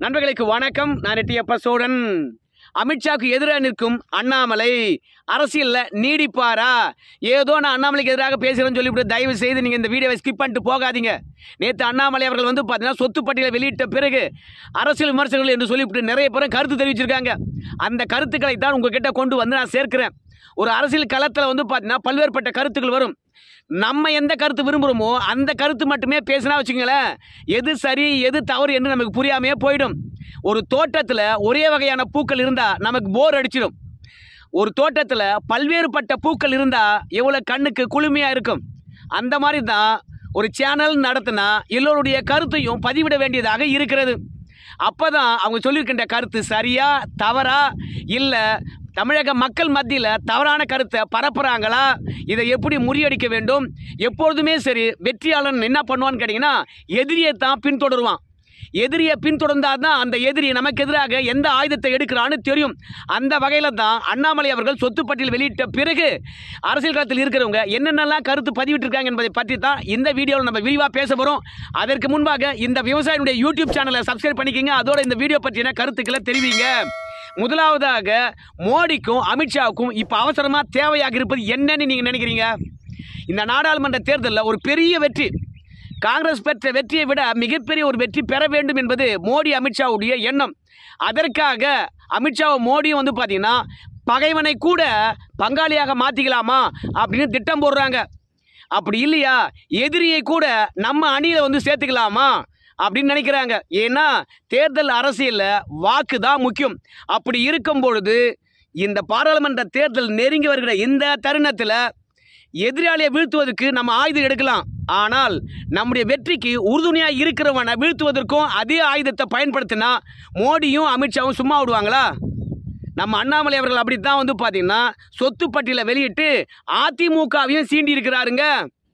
நண்பர்களுக்கு வணக்கம் நான் எட்டியப்ப சோழன் அமித்ஷாவுக்கு எதிராக நிற்கும் அண்ணாமலை அரசியலில் நீடிப்பாரா ஏதோ நான் அண்ணாமலைக்கு எதிராக பேசுகிறேன்னு சொல்லிவிட்டு தயவு செய்து நீங்கள் இந்த வீடியோவை ஸ்கிப் பண்ணிட்டு போகாதீங்க நேற்று அண்ணாமலை அவர்கள் வந்து பார்த்தீங்கன்னா சொத்து பட்டியலை வெளியிட்ட பிறகு அரசியல் விமர்சகர்கள் என்று சொல்லிவிட்டு நிறைய பேர் கருத்து தெரிவிச்சிருக்காங்க அந்த கருத்துக்களை தான் உங்ககிட்ட கொண்டு வந்து நான் சேர்க்கிறேன் ஒரு அரசியல் களத்தில் வந்து பார்த்தீங்கன்னா பல்வேறுபட்ட கருத்துக்கள் வரும் நம்ம எந்த கருத்து விரும்புகிறோமோ அந்த கருத்து மட்டுமே பேசினா வச்சுங்களேன் எது சரி எது தவறு என்று நமக்கு புரியாமையே போயிடும் ஒரு தோட்டத்தில் ஒரே வகையான பூக்கள் இருந்தால் நமக்கு போர் அடிச்சிடும் ஒரு தோட்டத்தில் பல்வேறுபட்ட பூக்கள் இருந்தால் எவ்வளோ கண்ணுக்கு குளுமையாக இருக்கும் அந்த மாதிரி தான் ஒரு சேனல் நடத்தினா எல்லோருடைய கருத்தையும் பதிவிட வேண்டியதாக இருக்கிறது அப்போ தான் அவங்க சொல்லியிருக்கின்ற கருத்து சரியா தவறா இல்லை தமிழக மக்கள் மத்தியில் தவறான கருத்தை பரப்புகிறாங்களா இதை எப்படி முறியடிக்க வேண்டும் எப்பொழுதுமே சரி வெற்றியாளன் என்ன பண்ணுவான்னு கேட்டிங்கன்னா எதிரியை தான் பின்தொடருவான் எதிரியை பின்தொடர்ந்தால் தான் அந்த எதிரி நமக்கு எதிராக எந்த ஆயுதத்தை எடுக்கிறான்னு தெரியும் அந்த வகையில் தான் அண்ணாமலை அவர்கள் சொத்து பட்டியல் வெளியிட்ட பிறகு அரசியல் களத்தில் இருக்கிறவங்க என்னென்னலாம் கருத்து பதிவிட்டிருக்காங்க என்பதை பற்றி தான் இந்த வீடியோவில் நம்ம விரிவாக பேச போகிறோம் அதற்கு முன்பாக இந்த விவசாயினுடைய யூடியூப் சேனலை சப்ஸ்கிரைப் பண்ணிக்கங்க அதோட இந்த வீடியோ பற்றின கருத்துக்களை தெரிவிங்க முதலாவதாக மோடிக்கும் அமித்ஷாவுக்கும் இப்போ அவசரமாக தேவையாக இருப்பது என்னன்னு நீங்கள் நினைக்கிறீங்க இந்த நாடாளுமன்ற தேர்தலில் ஒரு பெரிய வெற்றி காங்கிரஸ் பெற்ற வெற்றியை விட மிகப்பெரிய ஒரு வெற்றி பெற வேண்டும் என்பது மோடி அமித்ஷாவுடைய எண்ணம் அதற்காக அமித்ஷாவும் மோடியும் வந்து பார்த்தீங்கன்னா பகைவனை கூட பங்காளியாக மாற்றிக்கலாமா அப்படின்னு திட்டம் போடுறாங்க அப்படி இல்லையா எதிரியை கூட நம்ம அணியில் வந்து சேர்த்துக்கலாமா அப்படின்னு நினைக்கிறாங்க ஏன்னா தேர்தல் அரசியலில் வாக்கு தான் முக்கியம் அப்படி இருக்கும் பொழுது இந்த பாராளுமன்ற தேர்தல் நெருங்கி வருகிற இந்த தருணத்தில் எதிராளியை வீழ்த்துவதற்கு நம்ம ஆயுதம் எடுக்கலாம் ஆனால் நம்முடைய வெற்றிக்கு உறுதுணையாக இருக்கிறவனை வீழ்த்துவதற்கும் அதே ஆயுதத்தை பயன்படுத்தினா மோடியும் அமித்ஷாவும் சும்மா விடுவாங்களா நம்ம அண்ணாமலை அவர்கள் அப்படித்தான் வந்து பார்த்தீங்கன்னா சொத்து பட்டியலை வெளியிட்டு அதிமுகவையும் சீண்டி இருக்கிறாருங்க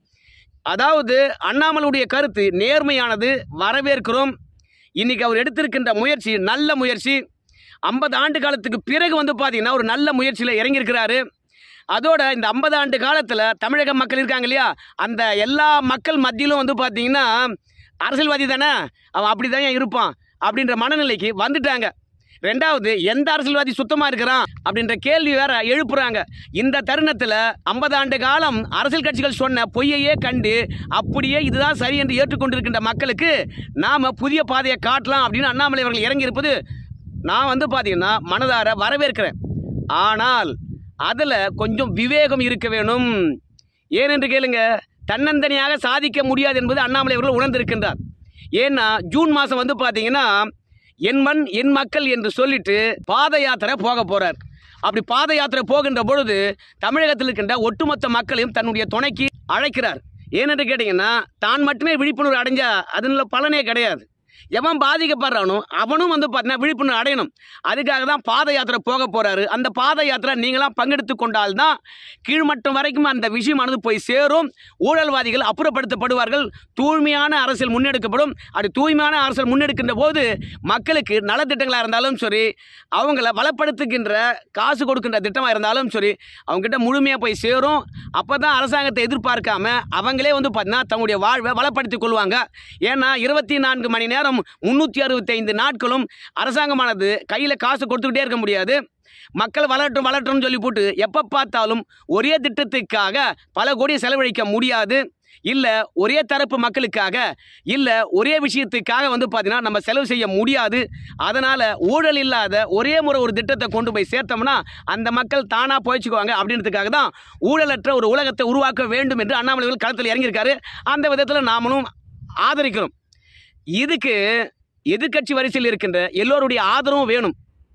அதாவது அண்ணாமலையுடைய கருத்து நேர்மையானது வரவேற்கிறோம் இன்னைக்கு அவர் எடுத்திருக்கின்ற முயற்சி நல்ல முயற்சி ஐம்பது ஆண்டு காலத்துக்கு பிறகு வந்து பார்த்தீங்கன்னா ஒரு நல்ல முயற்சியில் இறங்கியிருக்கிறாரு அதோட இந்த ஐம்பது ஆண்டு காலத்தில் தமிழக மக்கள் இருக்காங்க இல்லையா அந்த எல்லா மக்கள் மத்தியிலும் வந்து பார்த்தீங்கன்னா அரசியல்வாதி தானே அவன் அப்படி தான் இருப்பான் அப்படின்ற மனநிலைக்கு வந்துட்டாங்க ரெண்டாவது எந்த அரசியல்வாதி சுத்தமாக இருக்கிறான் அப்படின்ற கேள்வி வேற எழுப்புறாங்க இந்த தருணத்தில் ஐம்பது ஆண்டு காலம் அரசியல் கட்சிகள் சொன்ன பொய்யையே கண்டு அப்படியே இதுதான் சரி என்று ஏற்றுக்கொண்டிருக்கின்ற மக்களுக்கு நாம் புதிய பாதையை காட்டலாம் அப்படின்னு அண்ணாமலை அவர்கள் இறங்கியிருப்பது நான் வந்து பார்த்தீங்கன்னா மனதார வரவேற்கிறேன் ஆனால் அதில் கொஞ்சம் விவேகம் இருக்க வேணும் ஏனென்று கேளுங்க தன்னந்தனியாக சாதிக்க முடியாது என்பது அண்ணாமலை அவர்கள் உணர்ந்திருக்கின்றார் ஏன்னா ஜூன் மாதம் வந்து பார்த்தீங்கன்னா என் மண் என் மக்கள் என்று சொல்லிட்டு பாத யாத்திரை போக போகிறார் அப்படி பாத யாத்திரை போகின்ற பொழுது தமிழகத்தில் இருக்கின்ற ஒட்டுமொத்த மக்களையும் தன்னுடைய துணைக்கு அழைக்கிறார் ஏனென்று கேட்டிங்கன்னா தான் மட்டுமே விழிப்புணர்வு அடைஞ்சா அதில் பலனே கிடையாது எவன் பாதிக்கப்படுறானோ அவனும் வந்து பார்த்தீங்கன்னா விழிப்புணர்வு அடையணும் அதுக்காக தான் பாத யாத்திரை போக போகிறாரு அந்த பாத யாத்திரை நீங்களாம் பங்கெடுத்து கொண்டால்தான் கீழ்மட்டம் வரைக்கும் அந்த விஷயமானது போய் சேரும் ஊழல்வாதிகள் அப்புறப்படுத்தப்படுவார்கள் தூய்மையான அரசியல் முன்னெடுக்கப்படும் அப்படி தூய்மையான அரசியல் முன்னெடுக்கின்ற போது மக்களுக்கு நலத்திட்டங்களாக இருந்தாலும் சரி அவங்கள வளப்படுத்துகின்ற காசு கொடுக்கின்ற திட்டமாக இருந்தாலும் சரி அவங்ககிட்ட முழுமையாக போய் சேரும் அப்போ தான் அரசாங்கத்தை எதிர்பார்க்காம அவங்களே வந்து பார்த்தீங்கன்னா தங்களுடைய வாழ்வை வளப்படுத்திக் கொள்வாங்க ஏன்னா இருபத்தி நான்கு மணி நேரம் முந்நூற்றி அறுபத்தைந்து நாட்களும் அரசாங்கமானது கையில் காசு கொடுத்துக்கிட்டே இருக்க முடியாது மக்கள் வளரட்டும் வளரட்டும்னு சொல்லி போட்டு எப்போ பார்த்தாலும் ஒரே திட்டத்துக்காக பல கோடி செலவழிக்க முடியாது இல்லை ஒரே தரப்பு மக்களுக்காக இல்லை ஒரே விஷயத்துக்காக வந்து பார்த்தீங்கன்னா நம்ம செலவு செய்ய முடியாது அதனால் ஊழல் இல்லாத ஒரே முறை ஒரு திட்டத்தை கொண்டு போய் சேர்த்தோம்னா அந்த மக்கள் தானாக போய்ச்சிக்குவாங்க அப்படின்றதுக்காக தான் ஊழலற்ற ஒரு உலகத்தை உருவாக்க வேண்டும் என்று அண்ணாமலை அவர்கள் களத்தில் இறங்கியிருக்காரு அந்த விதத்தில் நாமளும் ஆதரிக்கிறோம் இதுக்கு எதிர்க்கட்சி வரிசையில் இருக்கின்ற எல்லோருடைய ஆதரவும் வேணும்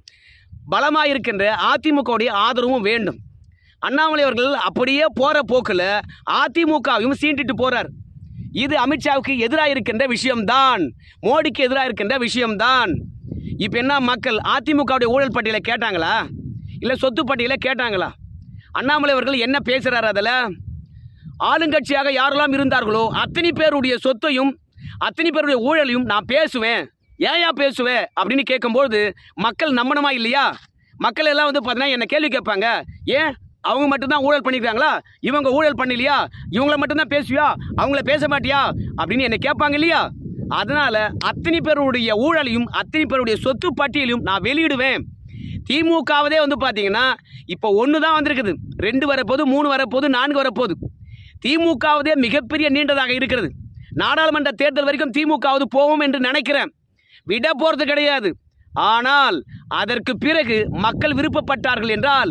பலமாக இருக்கின்ற அதிமுகவுடைய ஆதரவும் வேண்டும் அண்ணாமலை அவர்கள் அப்படியே போகிற போக்கில் அதிமுகவையும் சீண்டிட்டு போகிறார் இது அமித்ஷாவுக்கு எதிராக இருக்கின்ற விஷயம்தான் மோடிக்கு எதிராக இருக்கின்ற விஷயம்தான் இப்போ என்ன மக்கள் அதிமுகவுடைய ஊழல் பட்டியலை கேட்டாங்களா இல்லை சொத்து பட்டியலை கேட்டாங்களா அண்ணாமலை அவர்கள் என்ன பேசுகிறார் அதில் ஆளுங்கட்சியாக யாரெல்லாம் இருந்தார்களோ அத்தனை பேருடைய சொத்தையும் அத்தனை பேருடைய ஊழலையும் நான் பேசுவேன் ஏயா பேசுவேன் அப்படின்னு கேட்கும்போது மக்கள் நம்பணுமா இல்லையா மக்கள் எல்லாம் வந்து பார்த்தீங்கன்னா என்ன கேள்வி கேட்பாங்க ஏன் அவங்க மட்டும்தான் ஊழல் பண்ணியிருக்காங்களா இவங்க ஊழல் பண்ணலையா இவங்கள மட்டும்தான் பேசுவியா அவங்கள பேச மாட்டியா அப்படின்னு என்னை கேட்பாங்க இல்லையா அதனால அத்தனை பேருடைய ஊழலையும் அத்தனை பேருடைய சொத்து பட்டியலையும் நான் வெளியிடுவேன் திமுகவதே வந்து பார்த்தீங்கன்னா இப்போ ஒன்று தான் வந்திருக்குது ரெண்டு வரப்போது மூணு வரப்போது நான்கு வரப்போகுது திமுகவதே மிகப்பெரிய நீண்டதாக இருக்கிறது நாடாளுமன்ற தேர்தல் வரைக்கும் திமுகவது போவோம் என்று நினைக்கிறேன் விட போகிறது கிடையாது ஆனால் அதற்கு பிறகு மக்கள் விருப்பப்பட்டார்கள் என்றால்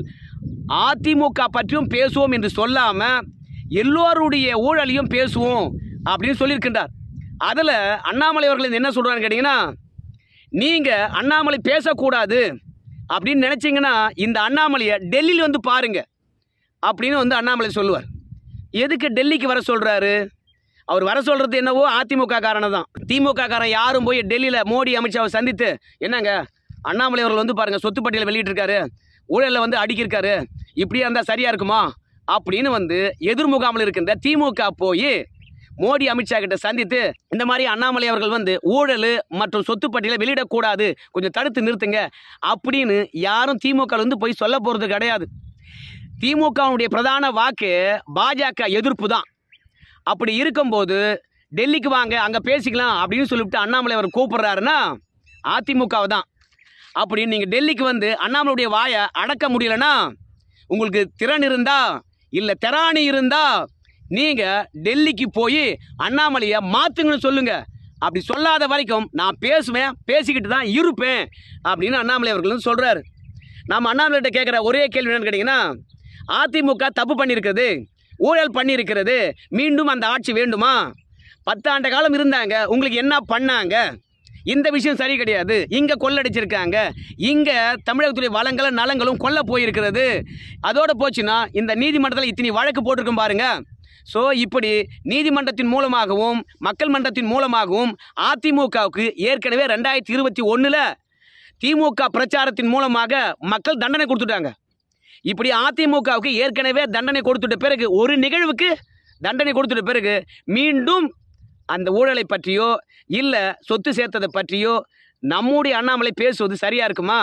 அதிமுக பற்றியும் பேசுவோம் என்று சொல்லாம எல்லோருடைய ஊழலையும் பேசுவோம் அப்படின்னு சொல்லியிருக்கின்றார் அதில் அண்ணாமலை அவர்கள் என்ன சொல்றான்னு கேட்டிங்கன்னா நீங்கள் அண்ணாமலை பேசக்கூடாது அப்படின்னு நினச்சிங்கன்னா இந்த அண்ணாமலையை டெல்லியில் வந்து பாருங்க அப்படின்னு வந்து அண்ணாமலை சொல்லுவார் எதுக்கு டெல்லிக்கு வர சொல்கிறாரு அவர் வர சொல்கிறது என்னவோ அதிமுக காரனை தான் திமுக காரன் யாரும் போய் டெல்லியில் மோடி அமித்ஷாவை சந்தித்து என்னங்க அண்ணாமலை அவர்கள் வந்து பாருங்கள் சொத்து பட்டியலை வெளியிட்டிருக்காரு ஊழலில் வந்து அடிக்கிருக்காரு இப்படியா இருந்தால் சரியாக இருக்குமா அப்படின்னு வந்து எதிர்முகாமில் இருக்கின்ற திமுக போய் மோடி அமித்ஷா கிட்ட சந்தித்து இந்த மாதிரி அண்ணாமலை அவர்கள் வந்து ஊழல் மற்றும் சொத்து பட்டியலை வெளியிடக்கூடாது கொஞ்சம் தடுத்து நிறுத்துங்க அப்படின்னு யாரும் திமுக ல வந்து போய் சொல்ல போகிறது கிடையாது திமுகவுடைய பிரதான வாக்கு பாஜக எதிர்ப்பு தான் அப்படி இருக்கும்போது டெல்லிக்கு வாங்க அங்கே பேசிக்கலாம் அப்படின்னு சொல்லிவிட்டு அண்ணாமலை அவர் கூப்பிடுறாருன்னா அதிமுகவை தான் அப்படி நீங்கள் டெல்லிக்கு வந்து அண்ணாமலையுடைய வாயை அடக்க முடியலன்னா உங்களுக்கு திறன் இருந்தா இல்லை திராணி இருந்தா நீங்கள் டெல்லிக்கு போய் அண்ணாமலையை மாற்றுங்கன்னு சொல்லுங்க அப்படி சொல்லாத வரைக்கும் நான் பேசுவேன் பேசிக்கிட்டு தான் இருப்பேன் அப்படின்னு அண்ணாமலை அவர்கள் வந்து சொல்கிறாரு நம்ம அண்ணாமலைகிட்ட கேட்குற ஒரே கேள்வி என்னன்னு கேட்டிங்கன்னா அதிமுக தப்பு பண்ணியிருக்கிறது ஊழல் பண்ணியிருக்கிறது மீண்டும் அந்த ஆட்சி வேண்டுமா பத்தாண்டு காலம் இருந்தாங்க உங்களுக்கு என்ன பண்ணாங்க இந்த விஷயம் சரி கிடையாது இங்கே கொள்ளடிச்சிருக்காங்க இங்கே தமிழகத்துடைய வளங்களும் நலங்களும் கொல்ல போயிருக்கிறது அதோட போச்சுன்னா இந்த நீதிமன்றத்தில் இத்தனை வழக்கு போட்டிருக்கும் பாருங்க ஸோ இப்படி நீதிமன்றத்தின் மூலமாகவும் மக்கள் மன்றத்தின் மூலமாகவும் அதிமுகவுக்கு ஏற்கனவே ரெண்டாயிரத்தி இருபத்தி ஒன்றில் திமுக பிரச்சாரத்தின் மூலமாக மக்கள் தண்டனை கொடுத்துட்டாங்க இப்படி அதிமுகவுக்கு ஏற்கனவே தண்டனை கொடுத்துட்ட பிறகு ஒரு நிகழ்வுக்கு தண்டனை கொடுத்துட்ட பிறகு மீண்டும் அந்த ஊழலை பற்றியோ இல்லை சொத்து சேர்த்ததை பற்றியோ நம்முடைய அண்ணாமலை பேசுவது சரியா இருக்குமா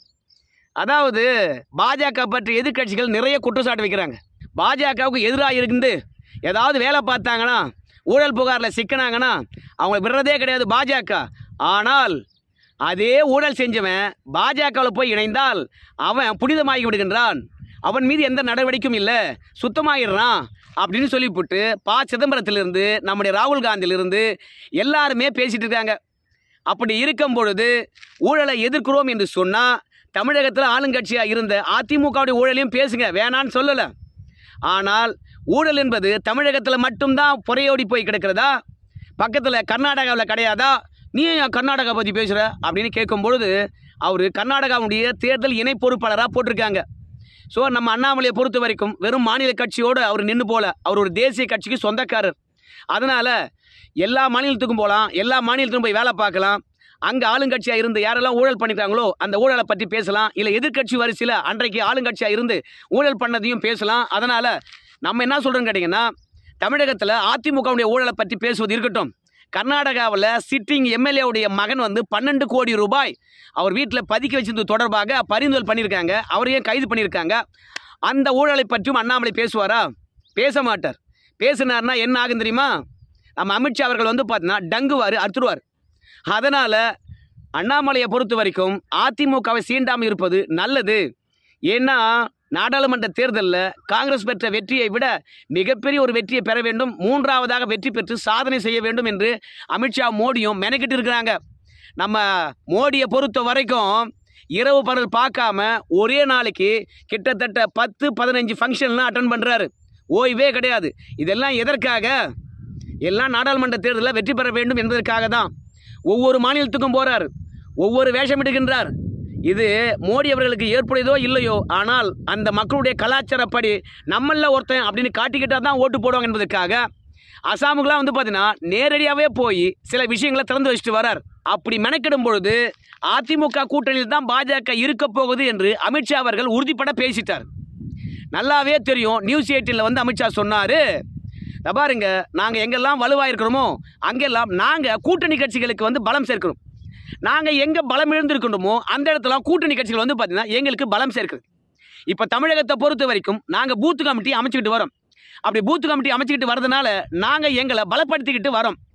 அதாவது பாஜக பற்றி எதிர்க்கட்சிகள் நிறைய குற்றச்சாட்டு வைக்கிறாங்க பாஜகவுக்கு எதிராக இருந்து ஏதாவது வேலை பார்த்தாங்கன்னா ஊழல் புகாரில் சிக்கினாங்கன்னா அவங்க விடுறதே கிடையாது பாஜக ஆனால் அதே ஊழல் செஞ்சவன் பாஜகவில் போய் இணைந்தால் அவன் புனிதமாகி விடுகின்றான் அவன் மீது எந்த நடவடிக்கையும் இல்லை சுத்தமாகிடுறான் அப்படின்னு சொல்லிவிட்டு ப சிதம்பரத்திலிருந்து நம்முடைய ராகுல் காந்தியிலிருந்து எல்லாருமே பேசிட்டு இருக்காங்க அப்படி இருக்கும் பொழுது ஊழலை எதிர்க்கிறோம் என்று சொன்னால் தமிழகத்தில் ஆளுங்கட்சியாக இருந்த அதிமுகவுடைய ஊழலையும் பேசுங்க வேணான்னு சொல்லலை ஆனால் ஊழல் என்பது தமிழகத்தில் மட்டும்தான் புறையோடி போய் கிடக்கிறதா பக்கத்தில் கர்நாடகாவில் கிடையாதா நீ ஏன் கர்நாடகா பற்றி பேசுகிற அப்படின்னு கேட்கும் பொழுது அவர் கர்நாடகாவுடைய தேர்தல் இணை பொறுப்பாளராக போட்டிருக்காங்க ஸோ நம்ம அண்ணாமலையை பொறுத்த வரைக்கும் வெறும் மாநில கட்சியோடு அவர் நின்று போல அவர் ஒரு தேசிய கட்சிக்கு சொந்தக்காரர் அதனால் எல்லா மாநிலத்துக்கும் போகலாம் எல்லா மாநிலத்துக்கும் போய் வேலை பார்க்கலாம் அங்கே ஆளுங்கட்சியாக இருந்து யாரெல்லாம் ஊழல் பண்ணிட்டாங்களோ அந்த ஊழலை பற்றி பேசலாம் இல்லை எதிர்க்கட்சி வரிசையில் அன்றைக்கு ஆளுங்கட்சியாக இருந்து ஊழல் பண்ணதையும் பேசலாம் அதனால் நம்ம என்ன சொல்கிறோன்னு கேட்டிங்கன்னா தமிழகத்தில் அதிமுகவுடைய ஊழலை பற்றி பேசுவது இருக்கட்டும் கர்நாடகாவில் சிட்டிங் எம்எல்ஏவுடைய மகன் வந்து பன்னெண்டு கோடி ரூபாய் அவர் வீட்டில் பதுக்கி வச்சது தொடர்பாக பரிந்துரை பண்ணியிருக்காங்க அவரையும் கைது பண்ணியிருக்காங்க அந்த ஊழலை பற்றியும் அண்ணாமலை பேசுவாரா பேச மாட்டார் பேசினார்னா என்ன ஆகும் தெரியுமா நம்ம அமித்ஷா அவர்கள் வந்து பார்த்தீங்கன்னா டங்குவார் அறுத்துருவார் அதனால் அண்ணாமலையை பொறுத்த வரைக்கும் அதிமுகவை சீண்டாமல் இருப்பது நல்லது ஏன்னா நாடாளுமன்ற தேர்தலில் காங்கிரஸ் பெற்ற வெற்றியை விட மிகப்பெரிய ஒரு வெற்றியை பெற வேண்டும் மூன்றாவதாக வெற்றி பெற்று சாதனை செய்ய வேண்டும் என்று அமித்ஷா மோடியும் மெனக்கிட்டு இருக்கிறாங்க நம்ம மோடியை பொறுத்த வரைக்கும் இரவு பகல் பார்க்காம ஒரே நாளைக்கு கிட்டத்தட்ட பத்து பதினஞ்சு ஃபங்க்ஷன்லாம் அட்டன் பண்ணுறாரு ஓய்வே கிடையாது இதெல்லாம் எதற்காக எல்லாம் நாடாளுமன்ற தேர்தலில் வெற்றி பெற வேண்டும் என்பதற்காக தான் ஒவ்வொரு மாநிலத்துக்கும் போகிறார் ஒவ்வொரு வேஷமிடுகின்றார் இது மோடி அவர்களுக்கு ஏற்புடையதோ இல்லையோ ஆனால் அந்த மக்களுடைய கலாச்சாரப்படி நம்மள ஒருத்தன் அப்படின்னு காட்டிக்கிட்டா தான் ஓட்டு போடுவாங்க என்பதற்காக அசாமுக்கெலாம் வந்து பார்த்தீங்கன்னா நேரடியாகவே போய் சில விஷயங்களை திறந்து வச்சுட்டு வரார் அப்படி மெனக்கிடும் பொழுது அதிமுக கூட்டணியில் தான் பாஜக இருக்க போகுது என்று அமித்ஷா அவர்கள் உறுதிப்பட பேசிட்டார் நல்லாவே தெரியும் நியூஸ் எயிட்டில் வந்து அமித்ஷா சொன்னார் பாருங்க நாங்கள் எங்கெல்லாம் வலுவாக இருக்கிறோமோ அங்கெல்லாம் நாங்கள் கூட்டணி கட்சிகளுக்கு வந்து பலம் சேர்க்கிறோம் நாங்கள் எங்கே பலம் இழந்திருக்கின்றோமோ அந்த இடத்துல கூட்டணி கட்சிகள் வந்து பார்த்தீங்கன்னா எங்களுக்கு பலம் சேர்க்குது இப்போ தமிழகத்தை பொறுத்த வரைக்கும் நாங்கள் பூத்து கமிட்டி அமைச்சுக்கிட்டு வரோம் அப்படி பூத்து கமிட்டி அமைச்சுக்கிட்டு வரதுனால நாங்கள் எங்களை பலப்படுத்திக்கிட்டு வரோம்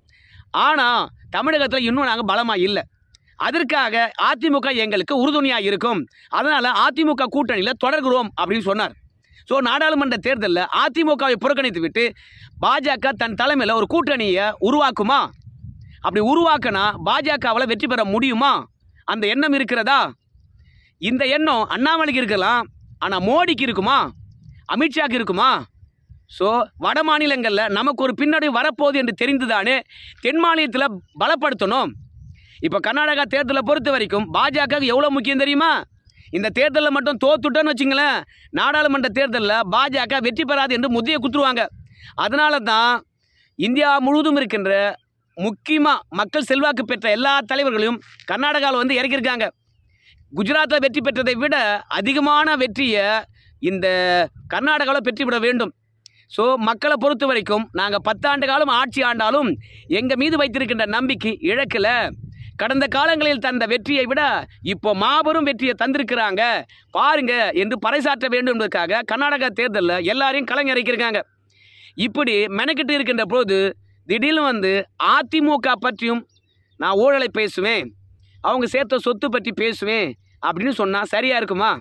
ஆனால் தமிழகத்தில் இன்னும் நாங்கள் பலமாக இல்லை அதற்காக அதிமுக எங்களுக்கு உறுதுணையாக இருக்கும் அதனால் அதிமுக கூட்டணியில் தொடர்கிறோம் அப்படின்னு சொன்னார் ஸோ நாடாளுமன்ற தேர்தலில் அதிமுகவை புறக்கணித்து விட்டு பாஜக தன் தலைமையில் ஒரு கூட்டணியை உருவாக்குமா அப்படி உருவாக்கினா பாஜகவால் வெற்றி பெற முடியுமா அந்த எண்ணம் இருக்கிறதா இந்த எண்ணம் அண்ணாமலைக்கு இருக்கலாம் ஆனால் மோடிக்கு இருக்குமா அமித்ஷாக்கு இருக்குமா ஸோ வட மாநிலங்களில் நமக்கு ஒரு பின்னடைவு வரப்போகுது என்று தெரிந்துதானே தென் மாநிலத்தில் பலப்படுத்தணும் இப்போ கர்நாடகா தேர்தலை பொறுத்த வரைக்கும் பாஜக எவ்வளோ முக்கியம் தெரியுமா இந்த தேர்தலில் மட்டும் தோத்துட்டோன்னு வச்சுங்களேன் நாடாளுமன்ற தேர்தலில் பாஜக வெற்றி பெறாது என்று முத்தியை குத்துருவாங்க அதனால தான் இந்தியா முழுவதும் இருக்கின்ற முக்கியமாக மக்கள் செல்வாக்கு பெற்ற எல்லா தலைவர்களையும் கர்நாடகாவில் வந்து இறக்கியிருக்காங்க குஜராத்தில் வெற்றி பெற்றதை விட அதிகமான வெற்றியை இந்த கர்நாடகாவில் பெற்று விட வேண்டும் ஸோ மக்களை பொறுத்த வரைக்கும் நாங்கள் பத்தாண்டு காலம் ஆட்சி ஆண்டாலும் எங்கள் மீது வைத்திருக்கின்ற நம்பிக்கை இழக்கலை கடந்த காலங்களில் தந்த வெற்றியை விட இப்போ மாபெரும் வெற்றியை தந்திருக்கிறாங்க பாருங்க என்று பறைசாற்ற வேண்டும் என்பதற்காக கர்நாடகா தேர்தலில் எல்லாரையும் கலைஞரைக்கிருக்காங்க இப்படி மெனக்கிட்டு இருக்கின்ற போது திடீர்னு வந்து அதிமுக பற்றியும் நான் ஊழலை பேசுவேன் அவங்க சேர்த்த சொத்து பற்றி பேசுவேன் அப்படின்னு சொன்னால் சரியாக இருக்குமா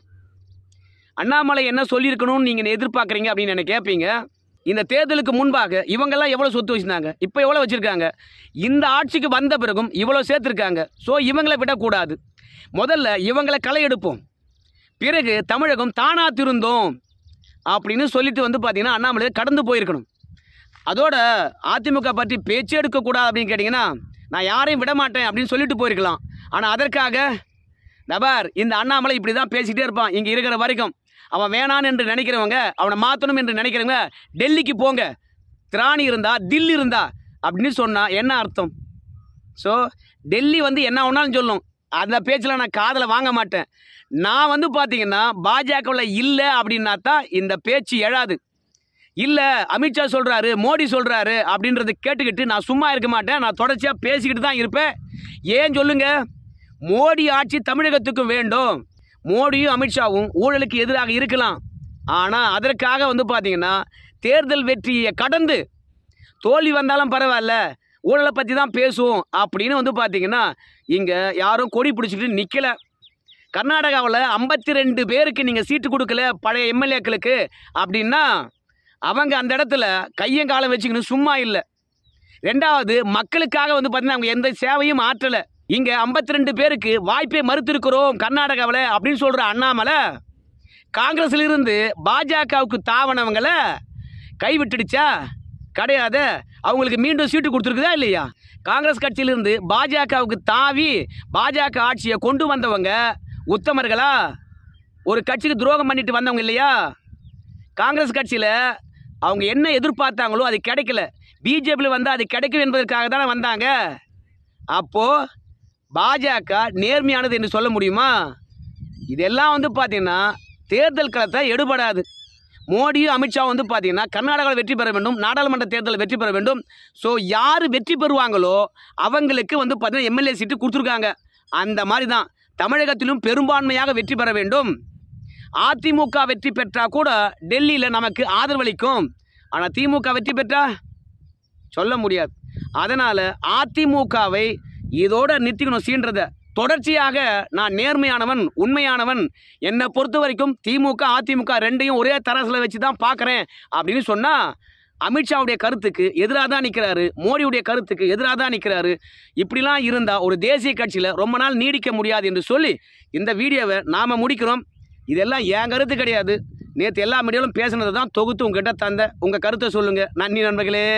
அண்ணாமலை என்ன சொல்லியிருக்கணும்னு நீங்கள் எதிர்பார்க்குறீங்க அப்படின்னு என்ன கேட்பீங்க இந்த தேர்தலுக்கு முன்பாக இவங்கெல்லாம் எவ்வளோ சொத்து வச்சுருந்தாங்க இப்போ எவ்வளோ வச்சுருக்காங்க இந்த ஆட்சிக்கு வந்த பிறகும் இவ்வளோ சேர்த்துருக்காங்க ஸோ இவங்களை விடக்கூடாது முதல்ல இவங்களை களை எடுப்போம் பிறகு தமிழகம் தானா திருந்தோம் அப்படின்னு சொல்லிட்டு வந்து பார்த்தீங்கன்னா அண்ணாமலை கடந்து போயிருக்கணும் அதோட அதிமுக பற்றி பேச்சு எடுக்கக்கூடாது அப்படின்னு கேட்டிங்கன்னா நான் யாரையும் விட மாட்டேன் அப்படின்னு சொல்லிட்டு போயிருக்கலாம் ஆனால் அதற்காக நபர் இந்த அண்ணாமலை இப்படி தான் பேசிக்கிட்டே இருப்பான் இங்கே இருக்கிற வரைக்கும் அவன் வேணான்னு என்று நினைக்கிறவங்க அவனை மாற்றணும் என்று நினைக்கிறவங்க டெல்லிக்கு போங்க திராணி இருந்தா தில்லி இருந்தா அப்படின்னு சொன்னால் என்ன அர்த்தம் ஸோ டெல்லி வந்து என்ன வேணாலும் சொல்லும் அந்த பேச்சில் நான் காதில் வாங்க மாட்டேன் நான் வந்து பார்த்தீங்கன்னா பாஜகவில் இல்லை அப்படின்னா தான் இந்த பேச்சு எழாது இல்லை அமித்ஷா சொல்கிறாரு மோடி சொல்கிறாரு அப்படின்றத கேட்டுக்கிட்டு நான் சும்மா இருக்க மாட்டேன் நான் தொடர்ச்சியாக பேசிக்கிட்டு தான் இருப்பேன் ஏன் சொல்லுங்க மோடி ஆட்சி தமிழகத்துக்கும் வேண்டும் மோடியும் அமித்ஷாவும் ஊழலுக்கு எதிராக இருக்கலாம் ஆனால் அதற்காக வந்து பார்த்தீங்கன்னா தேர்தல் வெற்றியை கடந்து தோல்வி வந்தாலும் பரவாயில்ல ஊழலை பற்றி தான் பேசுவோம் அப்படின்னு வந்து பார்த்தீங்கன்னா இங்கே யாரும் கொடி பிடிச்சிட்டு நிற்கலை கர்நாடகாவில் ஐம்பத்தி ரெண்டு பேருக்கு நீங்கள் சீட்டு கொடுக்கல பழைய எம்எல்ஏக்களுக்கு அப்படின்னா அவங்க அந்த இடத்துல கையும் காலம் வச்சுக்கணும் சும்மா இல்லை ரெண்டாவது மக்களுக்காக வந்து பார்த்தீங்கன்னா அவங்க எந்த சேவையும் ஆற்றலை இங்கே ஐம்பத்தி ரெண்டு பேருக்கு வாய்ப்பை மறுத்திருக்கிறோம் கர்நாடகாவில் அப்படின்னு சொல்கிற அண்ணாமலை காங்கிரஸ்ல இருந்து பாஜகவுக்கு தாவனவங்களை கைவிட்டுடுச்சா கிடையாது அவங்களுக்கு மீண்டும் சீட்டு கொடுத்துருக்குதா இல்லையா காங்கிரஸ் கட்சியிலிருந்து பாஜகவுக்கு தாவி பாஜக ஆட்சியை கொண்டு வந்தவங்க உத்தமர்களா ஒரு கட்சிக்கு துரோகம் பண்ணிட்டு வந்தவங்க இல்லையா காங்கிரஸ் கட்சியில் அவங்க என்ன எதிர்பார்த்தாங்களோ அது கிடைக்கல பிஜேபியில் வந்தால் அது கிடைக்கும் என்பதற்காக தானே வந்தாங்க அப்போது பாஜக நேர்மையானது என்று சொல்ல முடியுமா இதெல்லாம் வந்து பார்த்தீங்கன்னா தேர்தல் களத்தை எடுபடாது மோடியும் அமித்ஷாவும் வந்து பார்த்தீங்கன்னா கர்நாடகாவில் வெற்றி பெற வேண்டும் நாடாளுமன்ற தேர்தலில் வெற்றி பெற வேண்டும் ஸோ யார் வெற்றி பெறுவாங்களோ அவங்களுக்கு வந்து பார்த்தீங்கன்னா எம்எல்ஏ சீட்டு கொடுத்துருக்காங்க அந்த மாதிரி தான் தமிழகத்திலும் பெரும்பான்மையாக வெற்றி பெற வேண்டும் அதிமுக வெற்றி பெற்றா கூட டெல்லியில் நமக்கு ஆதரவளிக்கும் ஆனால் திமுக வெற்றி பெற்றா சொல்ல முடியாது அதனால் அதிமுகவை இதோட நிறுத்திக்கணும் சீன்றதை தொடர்ச்சியாக நான் நேர்மையானவன் உண்மையானவன் என்னை பொறுத்த வரைக்கும் திமுக அதிமுக ரெண்டையும் ஒரே தரசில் வச்சு தான் பார்க்குறேன் அப்படின்னு சொன்னால் அமித்ஷாவுடைய கருத்துக்கு எதிராக தான் நிற்கிறாரு மோடியுடைய கருத்துக்கு எதிராக தான் நிற்கிறாரு இப்படிலாம் இருந்தால் ஒரு தேசிய கட்சியில் ரொம்ப நாள் நீடிக்க முடியாது என்று சொல்லி இந்த வீடியோவை நாம் முடிக்கிறோம் இதெல்லாம் என் கருத்து கிடையாது நேற்று எல்லா மீடியாவிலும் பேசுனதை தான் தொகுத்து உங்ககிட்ட தந்த உங்கள் கருத்தை சொல்லுங்கள் நன்றி நண்பர்களே